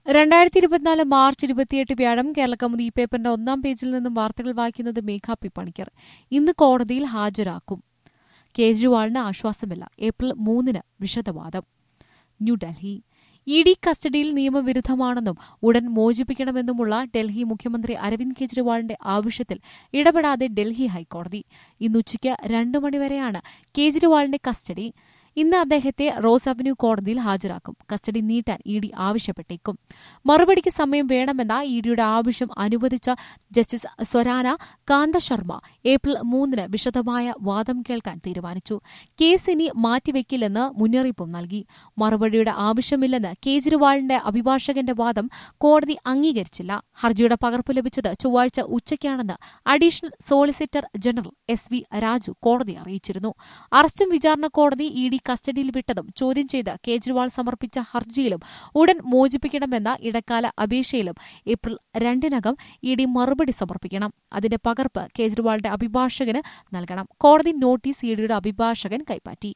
രണ്ടായിരത്തി ഇരുപത്തിനാല് മാർച്ച് ഇരുപത്തിയെട്ട് വ്യാഴം കേരളക്കൗമുദി ഈ പേപ്പറിന്റെ ഒന്നാം പേജിൽ നിന്നും വാർത്തകൾ വായിക്കുന്നത് മേഘ പി പണിക്കർ ഇന്ന് കോടതിയിൽ ഹാജരാക്കും കേജ്രിവാളിന് ആശ്വാസമില്ല ഏപ്രിൽ മൂന്നിന് വിശദവാദം ന്യൂഡൽഹി ഇ ഡി കസ്റ്റഡിയിൽ നിയമവിരുദ്ധമാണെന്നും ഉടൻ മോചിപ്പിക്കണമെന്നുമുള്ള ഡൽഹി മുഖ്യമന്ത്രി അരവിന്ദ് കെജ്രിവാളിന്റെ ആവശ്യത്തിൽ ഇടപെടാതെ ഡൽഹി ഹൈക്കോടതി ഇന്നുച്ചയ്ക്ക് രണ്ടു മണിവരെയാണ് കേജ്രിവാളിന്റെ കസ്റ്റഡി ഇന്ന് അദ്ദേഹത്തെ റോസ് അവന്യൂ കോടതിയിൽ ഹാജരാക്കും കസ്റ്റഡി നീട്ടാൻ ഇ ഡി ആവശ്യപ്പെട്ടേക്കും മറുപടിക്ക് സമയം വേണമെന്ന ഇ ഡിയുടെ ആവശ്യം അനുവദിച്ച ജസ്റ്റിസ് സ്വരാന കാന്ത ശർമ്മ ഏപ്രിൽ മൂന്നിന് വിശദമായ വാദം കേൾക്കാൻ തീരുമാനിച്ചു കേസ് ഇനി മാറ്റിവെക്കില്ലെന്ന് മുന്നറിയിപ്പും നൽകി മറുപടിയുടെ ആവശ്യമില്ലെന്ന് കേജ്രിവാളിന്റെ അഭിഭാഷകന്റെ വാദം കോടതി അംഗീകരിച്ചില്ല ഹർജിയുടെ പകർപ്പ് ലഭിച്ചത് ചൊവ്വാഴ്ച ഉച്ചയ്ക്കാണെന്ന് additional solicitor general S V Raju കോടതി അറിയിച്ചിരുന്നു അറസ്റ്റും വിചാരണ കോടതി ഇ ഡി കസ്റ്റഡിയിൽ വിട്ടതും ചോദ്യം ചെയ്ത് കേജ്രിവാൾ സമർപ്പിച്ച ഹർജിയിലും ഉടൻ മോചിപ്പിക്കണമെന്ന ഇടക്കാല അപേക്ഷയിലും ഏപ്രിൽ രണ്ടിനകം ഇ ഡി മറുപടി സമർപ്പിക്കണം അതിന്റെ പകർപ്പ് കേജ്രിവാളിന്റെ അഭിഭാഷകന് നൽകണം കോടതി നോട്ടീസ് ഇ ഡിയുടെ അഭിഭാഷകൻ കൈപ്പറ്റി